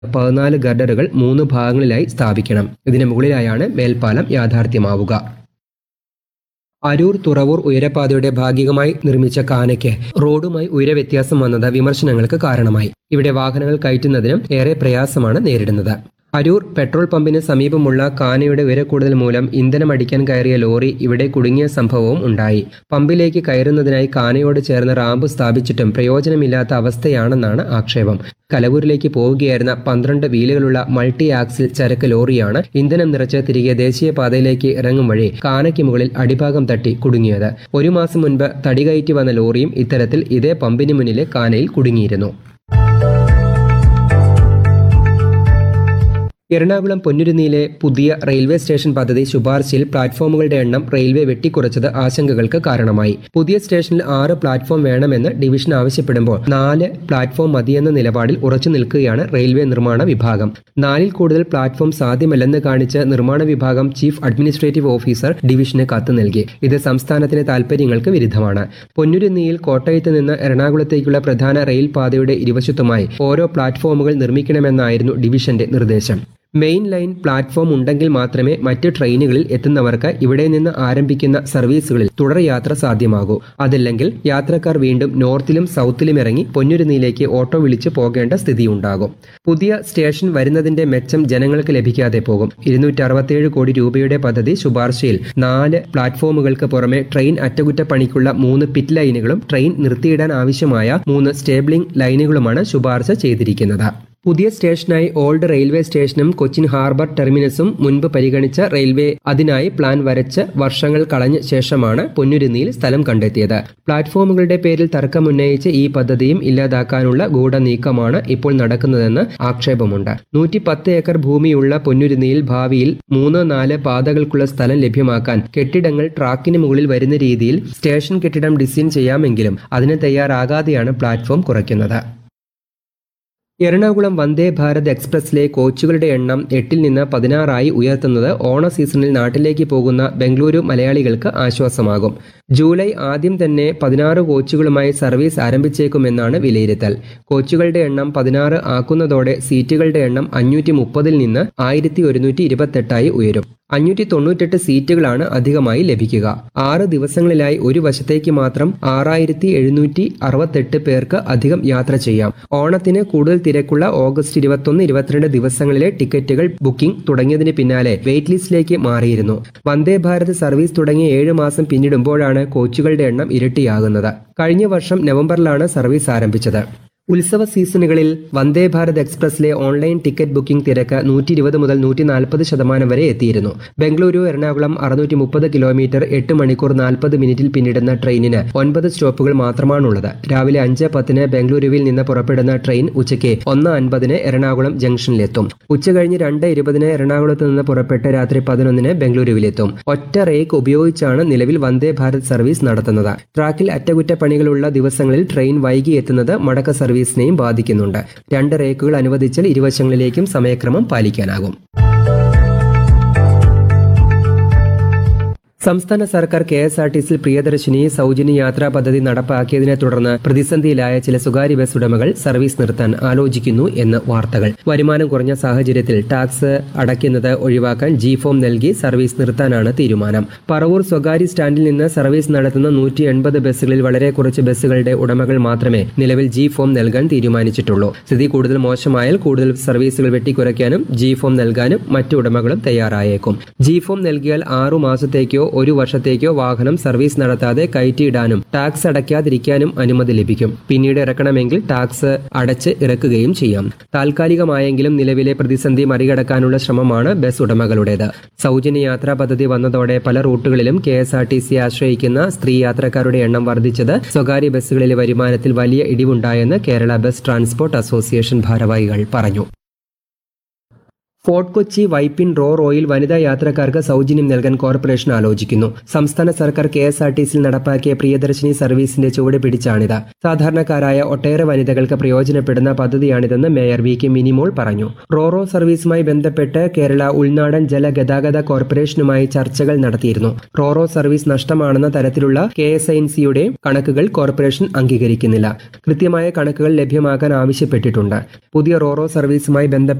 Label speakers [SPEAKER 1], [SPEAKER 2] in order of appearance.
[SPEAKER 1] പതിനാല് ഗർഡറുകൾ മൂന്ന് ഭാഗങ്ങളിലായി സ്ഥാപിക്കണം ഇതിന് മുകളിലായാണ് മേൽപ്പാലം യാഥാർത്ഥ്യമാവുക അരൂർ തുറവൂർ ഉയരപാതയുടെ ഭാഗികമായി നിർമ്മിച്ച കാനയ്ക്ക് റോഡുമായി ഉയരവ്യത്യാസം വന്നത് വിമർശനങ്ങൾക്ക് കാരണമായി ഇവിടെ വാഹനങ്ങൾ കയറ്റുന്നതിനും ഏറെ പ്രയാസമാണ് നേരിടുന്നത് അരൂർ പെട്രോൾ പമ്പിന് സമീപമുള്ള കാനയുടെ ഉയരക്കൂടുതൽ മൂലം ഇന്ധനം അടിക്കാൻ കയറിയ ലോറി ഇവിടെ കുടുങ്ങിയ സംഭവവും ഉണ്ടായി പമ്പിലേക്ക് കയറുന്നതിനായി കാനയോട് ചേർന്ന് റാമ്പ് സ്ഥാപിച്ചിട്ടും പ്രയോജനമില്ലാത്ത അവസ്ഥയാണെന്നാണ് ആക്ഷേപം കലവൂരിലേക്ക് പോവുകയായിരുന്ന പന്ത്രണ്ട് വീലുകളുള്ള മൾട്ടി ആക്സിൽ ചരക്ക് ലോറിയാണ് ഇന്ധനം നിറച്ച് തിരികെ ദേശീയപാതയിലേക്ക് ഇറങ്ങും വഴി കാനയ്ക്ക് മുകളിൽ അടിഭാഗം തട്ടി കുടുങ്ങിയത് ഒരു മാസം മുൻപ് തടി കയറ്റി വന്ന ലോറിയും ഇത്തരത്തിൽ ഇതേ പമ്പിന് മുന്നിലെ കാനയിൽ കുടുങ്ങിയിരുന്നു എറണാകുളം പൊന്നുരുന്നിയിലെ പുതിയ റെയിൽവേ സ്റ്റേഷൻ പദ്ധതി ശുപാർശയിൽ പ്ലാറ്റ്ഫോമുകളുടെ എണ്ണം റെയിൽവേ വെട്ടിക്കുറച്ചത് ആശങ്കകൾക്ക് കാരണമായി പുതിയ സ്റ്റേഷനിൽ ആറ് പ്ലാറ്റ്ഫോം വേണമെന്ന് ഡിവിഷൻ ആവശ്യപ്പെടുമ്പോൾ നാല് പ്ലാറ്റ്ഫോം മതിയെന്ന നിലപാടിൽ ഉറച്ചു നിൽക്കുകയാണ് റെയിൽവേ നിർമ്മാണ വിഭാഗം നാലിൽ കൂടുതൽ പ്ലാറ്റ്ഫോം സാധ്യമല്ലെന്ന് കാണിച്ച് നിർമ്മാണ വിഭാഗം ചീഫ് അഡ്മിനിസ്ട്രേറ്റീവ് ഓഫീസർ ഡിവിഷന് കത്ത് നൽകി ഇത് സംസ്ഥാനത്തിന്റെ താൽപര്യങ്ങൾക്ക് വിരുദ്ധമാണ് പൊന്നുരുന്നിയിൽ കോട്ടയത്ത് നിന്ന് എറണാകുളത്തേക്കുള്ള പ്രധാന റെയിൽ പാതയുടെ ഇരുവശത്തുമായി ഓരോ പ്ലാറ്റ്ഫോമുകൾ നിർമ്മിക്കണമെന്നായിരുന്നു ഡിവിഷന്റെ നിർദ്ദേശം മെയിൻ ലൈൻ പ്ലാറ്റ്ഫോം ഉണ്ടെങ്കിൽ മാത്രമേ മറ്റ് ട്രെയിനുകളിൽ എത്തുന്നവർക്ക് ഇവിടെ നിന്ന് ആരംഭിക്കുന്ന സർവീസുകളിൽ തുടർ യാത്ര സാധ്യമാകൂ അതല്ലെങ്കിൽ യാത്രക്കാർ വീണ്ടും നോർത്തിലും സൗത്തിലും ഇറങ്ങി പൊന്നുരുന്നിയിലേക്ക് ഓട്ടോ വിളിച്ച് പോകേണ്ട സ്ഥിതിയുണ്ടാകും പുതിയ സ്റ്റേഷൻ വരുന്നതിന്റെ മെച്ചം ജനങ്ങൾക്ക് ലഭിക്കാതെ പോകും ഇരുന്നൂറ്റി അറുപത്തിയേഴ് കോടി രൂപയുടെ പദ്ധതി ശുപാർശയിൽ നാല് പ്ലാറ്റ്ഫോമുകൾക്ക് പുറമെ ട്രെയിൻ അറ്റകുറ്റപ്പണിക്കുള്ള മൂന്ന് പിറ്റ് ലൈനുകളും ട്രെയിൻ നിർത്തിയിടാൻ ആവശ്യമായ മൂന്ന് സ്റ്റേബിളിംഗ് ലൈനുകളുമാണ് ശുപാർശ ചെയ്തിരിക്കുന്നത് പുതിയ സ്റ്റേഷനായി ഓൾഡ് റെയിൽവേ സ്റ്റേഷനും കൊച്ചിൻ ഹാർബർ ടെർമിനസും മുൻപ് പരിഗണിച്ച റെയിൽവേ അതിനായി പ്ലാൻ വരച്ച് വർഷങ്ങൾ കളഞ്ഞ ശേഷമാണ് പൊന്നുരുന്നിയിൽ സ്ഥലം കണ്ടെത്തിയത് പ്ലാറ്റ്ഫോമുകളുടെ പേരിൽ തർക്കമുന്നയിച്ച് ഈ പദ്ധതിയും ഇല്ലാതാക്കാനുള്ള ഗൂഢനീക്കമാണ് ഇപ്പോൾ നടക്കുന്നതെന്ന് ആക്ഷേപമുണ്ട് നൂറ്റി പത്ത് ഏക്കർ ഭൂമിയുള്ള പൊന്നുരുന്നിയിൽ ഭാവിയിൽ മൂന്ന് നാല് പാതകൾക്കുള്ള സ്ഥലം ലഭ്യമാക്കാൻ കെട്ടിടങ്ങൾ ട്രാക്കിന് മുകളിൽ വരുന്ന രീതിയിൽ സ്റ്റേഷൻ കെട്ടിടം ഡിസൈൻ ചെയ്യാമെങ്കിലും അതിന് തയ്യാറാകാതെയാണ് പ്ലാറ്റ്ഫോം കുറയ്ക്കുന്നത് എറണാകുളം വന്ദേ ഭാരത് എക്സ്പ്രസിലെ കോച്ചുകളുടെ എണ്ണം എട്ടിൽ നിന്ന് പതിനാറായി ഉയർത്തുന്നത് ഓണ സീസണിൽ നാട്ടിലേക്ക് പോകുന്ന ബംഗളൂരു മലയാളികൾക്ക് ആശ്വാസമാകും ജൂലൈ ആദ്യം തന്നെ പതിനാറ് കോച്ചുകളുമായി സർവീസ് ആരംഭിച്ചേക്കുമെന്നാണ് വിലയിരുത്തൽ കോച്ചുകളുടെ എണ്ണം പതിനാറ് ആക്കുന്നതോടെ സീറ്റുകളുടെ എണ്ണം അഞ്ഞൂറ്റി മുപ്പതിൽ നിന്ന് ആയിരത്തി ഒരുന്നൂറ്റി ഇരുപത്തെട്ടായി ഉയരും അഞ്ഞൂറ്റി തൊണ്ണൂറ്റെട്ട് സീറ്റുകളാണ് അധികമായി ലഭിക്കുക ആറ് ദിവസങ്ങളിലായി ഒരു വശത്തേക്ക് മാത്രം ആറായിരത്തി എഴുന്നൂറ്റി അറുപത്തെട്ട് പേർക്ക് അധികം യാത്ര ചെയ്യാം ഓണത്തിന് കൂടുതൽ തിരക്കുള്ള ഓഗസ്റ്റ് ഇരുപത്തൊന്ന് ഇരുപത്തിരണ്ട് ദിവസങ്ങളിലെ ടിക്കറ്റുകൾ ബുക്കിംഗ് തുടങ്ങിയതിന് പിന്നാലെ വെയിറ്റ് ലിസ്റ്റിലേക്ക് മാറിയിരുന്നു വന്ദേ ഭാരത് സർവീസ് തുടങ്ങിയ ഏഴ് മാസം പിന്നിടുമ്പോഴാണ് കോച്ചുകളുടെ എണ്ണം ഇരട്ടിയാകുന്നത് കഴിഞ്ഞ വർഷം നവംബറിലാണ് സർവീസ് ആരംഭിച്ചത് ഉത്സവ സീസണുകളിൽ വന്ദേ ഭാരത് എക്സ്പ്രസിലെ ഓൺലൈൻ ടിക്കറ്റ് ബുക്കിംഗ് തിരക്ക് നൂറ്റി ഇരുപത് മുതൽ നൂറ്റി നാൽപ്പത് ശതമാനം വരെ എത്തിയിരുന്നു ബംഗളൂരു എറണാകുളം അറുന്നൂറ്റി മുപ്പത് കിലോമീറ്റർ എട്ട് മണിക്കൂർ നാൽപ്പത് മിനിറ്റിൽ പിന്നിടുന്ന ട്രെയിനിന് ഒൻപത് സ്റ്റോപ്പുകൾ മാത്രമാണുള്ളത് രാവിലെ അഞ്ച് പത്തിന് ബംഗളൂരുവിൽ നിന്ന് പുറപ്പെടുന്ന ട്രെയിൻ ഉച്ചയ്ക്ക് ഒന്ന് അൻപതിന് എറണാകുളം ജംഗ്ഷനിലെത്തും ഉച്ചകഴിഞ്ഞ് രണ്ട് ഇരുപതിന് എറണാകുളത്ത് നിന്ന് പുറപ്പെട്ട് രാത്രി പതിനൊന്നിന് ബംഗളൂരുവിലെത്തും ഒറ്റ റേക്ക് ഉപയോഗിച്ചാണ് നിലവിൽ വന്ദേ ഭാരത് സർവീസ് നടത്തുന്നത് ട്രാക്കിൽ അറ്റകുറ്റപ്പണികളുള്ള ദിവസങ്ങളിൽ ട്രെയിൻ വൈകി എത്തുന്നത് മടക്ക സർവീസിനെയും ബാധിക്കുന്നുണ്ട് രണ്ട് റേക്കുകൾ അനുവദിച്ചാൽ ഇരുവശങ്ങളിലേക്കും സമയക്രമം പാലിക്കാനാകും സംസ്ഥാന സർക്കാർ കെ എസ് ആർ ടി സിയിൽ പ്രിയദർശിനി സൗജന്യ യാത്രാ പദ്ധതി നടപ്പാക്കിയതിനെ തുടർന്ന് പ്രതിസന്ധിയിലായ ചില സ്വകാര്യ ബസ് ഉടമകൾ സർവീസ് നിർത്താൻ ആലോചിക്കുന്നു എന്ന് വാർത്തകൾ വരുമാനം കുറഞ്ഞ സാഹചര്യത്തിൽ ടാക്സ് അടയ്ക്കുന്നത് ഒഴിവാക്കാൻ ജി ഫോം നൽകി സർവീസ് നിർത്താനാണ് തീരുമാനം പറവൂർ സ്വകാര്യ സ്റ്റാൻഡിൽ നിന്ന് സർവീസ് നടത്തുന്ന നൂറ്റി എൺപത് ബസ്സുകളിൽ വളരെ കുറച്ച് ബസ്സുകളുടെ ഉടമകൾ മാത്രമേ നിലവിൽ ജി ഫോം നൽകാൻ തീരുമാനിച്ചിട്ടുള്ളൂ സ്ഥിതി കൂടുതൽ മോശമായാൽ കൂടുതൽ സർവീസുകൾ വെട്ടിക്കുറയ്ക്കാനും ജി ഫോം നൽകാനും മറ്റു ഉടമകളും തയ്യാറായേക്കും ജി ഫോം നൽകിയാൽ ആറു മാസത്തേക്കോ ഒരു വർഷത്തേക്കോ വാഹനം സർവീസ് നടത്താതെ കയറ്റിയിടാനും ടാക്സ് അടയ്ക്കാതിരിക്കാനും അനുമതി ലഭിക്കും പിന്നീട് ഇറക്കണമെങ്കിൽ ടാക്സ് അടച്ച് ഇറക്കുകയും ചെയ്യാം താൽക്കാലികമായെങ്കിലും നിലവിലെ പ്രതിസന്ധി മറികടക്കാനുള്ള ശ്രമമാണ് ബസ് ഉടമകളുടേത് സൗജന്യ യാത്രാ പദ്ധതി വന്നതോടെ പല റൂട്ടുകളിലും K S R T C ആശ്രയിക്കുന്ന സ്ത്രീ യാത്രക്കാരുടെ എണ്ണം വർദ്ധിച്ചത് സ്വകാര്യ ബസ്സുകളിലെ വരുമാനത്തിൽ വലിയ ഇടിവുണ്ടായെന്ന് കേരള ബസ് ട്രാൻസ്പോർട്ട് അസോസിയേഷൻ ഭാരവാഹികൾ പറഞ്ഞു ഫോർട്ട് കൊച്ചി വൈപ്പിൻ റോ റോയിൽ വനിതാ യാത്രക്കാർക്ക് സൗജന്യം നൽകാൻ കോർപ്പറേഷൻ ആലോചിക്കുന്നു സംസ്ഥാന സർക്കാർ കെ എസ് ആർ ടി സിയിൽ നടപ്പാക്കിയ പ്രിയദർശിനി സർവീസിന്റെ ചുവട് പിടിച്ചാണിത് സാധാരണക്കാരായ ഒട്ടേറെ വനിതകൾക്ക് പ്രയോജനപ്പെടുന്ന പദ്ധതിയാണിതെന്ന് മേയർ വി കെ മിനിമോൾ പറഞ്ഞു റോറോ സർവീസുമായി ബന്ധപ്പെട്ട് കേരള ഉൾനാടൻ ജലഗതാഗത കോർപ്പറേഷനുമായി ചർച്ചകൾ നടത്തിയിരുന്നു റോറോ സർവീസ് നഷ്ടമാണെന്ന തരത്തിലുള്ള കെ എസ് എൻ സിയുടെ കണക്കുകൾ കോർപ്പറേഷൻ അംഗീകരിക്കുന്നില്ല കൃത്യമായ കണക്കുകൾ ലഭ്യമാക്കാൻ ആവശ്യപ്പെട്ടിട്ടുണ്ട് പുതിയ റോറോ സർവീസുമായി ബന്ധപ്പെട്ട്